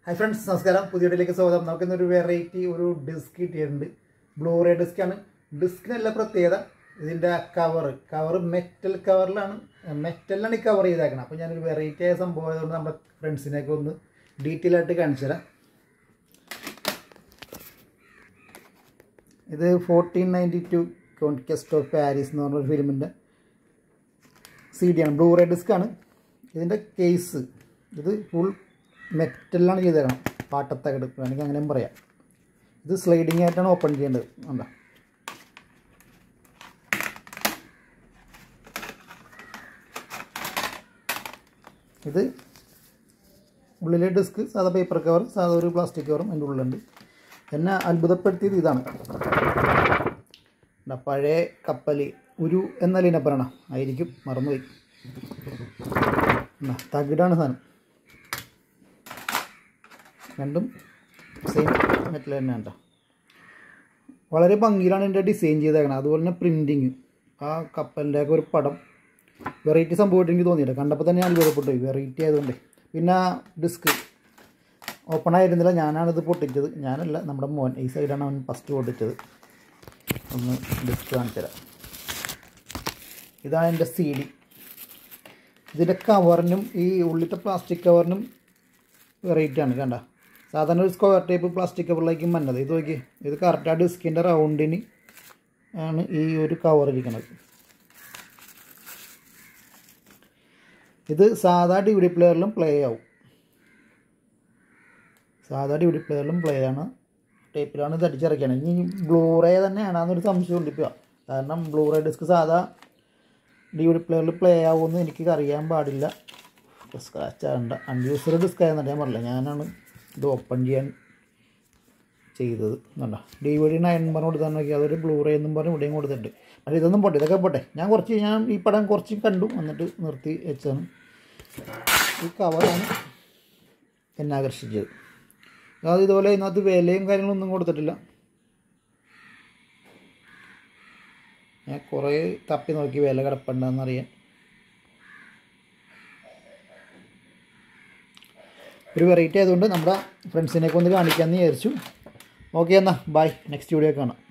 hi friends നമസ്കാരം പുതിയ വീഡിയോയിലേക്ക് സ്വാഗതം നമുക്കിന്നൊരു വെറൈറ്റി ഒരു ഡിസ്ക് കിട്ടിയിട്ടുണ്ട് ബ്ലൂറേ ഡിസ്ക്കാണ് ഡിസ്കിനല്ല പ്രത്യേകത ഇതിൻ്റെ കവർ കവർ മെറ്റൽ കവറിലാണ് മെറ്റലിലാണ് ഈ കവർ ചെയ്തേക്കണം അപ്പോൾ ഞാനൊരു വെറൈറ്റി ആയ സംഭവം ആയതുകൊണ്ട് നമ്മുടെ ഫ്രണ്ട്സിനെയൊക്കെ ഒന്ന് ഡീറ്റെയിൽ ആയിട്ട് കാണിച്ചു തരാം ഇത് fourteen ninety two conquest of Paris എന്ന് പറഞ്ഞൊരു ഫിലിമിൻ്റെ സി ഡി ആണ് ബ്ലൂറേ ഡിസ്ക്കാണ് ഇതിൻ്റെ കേസ് ഇത് ഫുൾ മെറ്റലിലാണ് ചെയ്തേക്കണം പാട്ടത്തകട് വേണമെങ്കിൽ അങ്ങനെയും പറയാം ഇത് സ്ലൈഡിങ് ആയിട്ടാണ് ഓപ്പൺ ചെയ്യേണ്ടത് കണ്ടോ ഇത് ഉള്ളിലെ ഡിസ്ക് സാധാ പേപ്പർ കവർ സാധാ ഒരു പ്ലാസ്റ്റിക് കവറും അതിൻ്റെ ഉള്ളിലുണ്ട് എന്നെ അത്ഭുതപ്പെടുത്തിയത് ഇതാണ് ദാ പഴയ കപ്പൽ ഉരു എന്നല്ല ഇതിനെ പറയണം ആയിരിക്കും മറന്നുപോയി ദാ തകിടാണ് സാധനം രണ്ടും സെയിം മെറ്റൽ തന്നെ കേട്ടോ വളരെ ഭംഗിയിലാണ് എൻ്റെ ഡിസൈൻ ചെയ്തേക്കണം അതുപോലെ തന്നെ പ്രിൻറ്റിങ് ആ കപ്പലിൻ്റെ ഒക്കെ ഒരു പടം വെറൈറ്റി സംഭവമായിട്ട് എനിക്ക് തോന്നിയില്ല കണ്ടപ്പോൾ തന്നെ ഞാൻ അത്ഭുതപ്പെട്ടു വെറൈറ്റി ആയതുകൊണ്ട് പിന്നെ ഡിസ്ക് ഓപ്പൺ ആയിരുന്നില്ല ഞാനാണിത് പൊട്ടിച്ചത് ഞാനല്ല നമ്മുടെ മോൻ ഈ സൈഡാണ് അവൻ ഫസ്റ്റ് പൊട്ടിച്ചത് ഒന്ന് ഡിസ്ക് കാണിച്ചു തരാം ഇതാണ് എൻ്റെ സി ഡി ഇതിൻ്റെ കവറിനും ഈ ഉള്ളിലത്തെ പ്ലാസ്റ്റിക് കവറിനും വെറൈറ്റി ആണ് കണ്ട സാധാരണ ഒരു സ്ക്വയർ ടൈപ്പ് പ്ലാസ്റ്റിക് കവറിലേക്കും വന്നത് ഇത് നോക്കി ഇത് കറക്റ്റ് ആ ഡിസ്കിൻ്റെ റൗണ്ടിന് ആണ് ഈ ഒരു കവർ ഇരിക്കുന്നത് ഇത് സാധാ ഡി വി ഡി പ്ലെയറിലും പ്ലേ ആവും സാധാ ഡി വി ഡി പ്ലെയറിലും പ്ലേ ആണ് ടേപ്പിലാണ് ഇത് അടിച്ചിറക്കിയാണ് ഇനി ബ്ലൂറേ തന്നെയാണെന്നൊരു സംശയം ഇപ്പോൾ കാരണം ബ്ലൂറേ ഡിസ്ക് സാധാ ഡി വി ഡി പ്ലെയറിൽ പ്ലേ ആവുമെന്ന് എനിക്ക് അറിയാൻ പാടില്ല സ്ക്രാച്ച് ആകണ്ട അൺയൂസ്ഡ് ഡിസ്ക് ആയെന്നിട്ട് ഞാൻ പറഞ്ഞില്ല ഞാനാണ് ഇത് ഓപ്പൺ ചെയ്യാൻ ചെയ്തത് കണ്ട ഡി വി ഡി നയൻ പറഞ്ഞ് കൊടുത്താൽ നോക്കി അതൊരു ബ്ലൂറേ എന്നും പറഞ്ഞ് ഇവിടെയും കൊടുത്തിട്ടുണ്ട് പക്ഷേ ഇതൊന്നും പോട്ടെ ഇതൊക്കെ പോട്ടെ ഞാൻ കുറച്ച് ഞാൻ ഈ പടം കുറച്ച് കണ്ടു എന്നിട്ട് നിർത്തി വെച്ചതാണ് ഈ കവറാണ് എന്നെ ആകർഷിച്ചത് അത് ഇതുപോലെ ഇതിനകത്ത് വിലയും കാര്യങ്ങളൊന്നും കൊടുത്തിട്ടില്ല ഞാൻ കുറേ തപ്പി നോക്കി വില കിടപ്പുണ്ടെന്നറിയാൻ ഒരു വെറൈറ്റി ആയതുകൊണ്ട് നമ്മുടെ ഫ്രണ്ട്സിനെയൊക്കെ ഒന്ന് കാണിക്കാമെന്ന് വിചാരിച്ചു ഓക്കെ എന്നാൽ ബൈ നെക്സ്റ്റ് വീഡിയോ കാണാം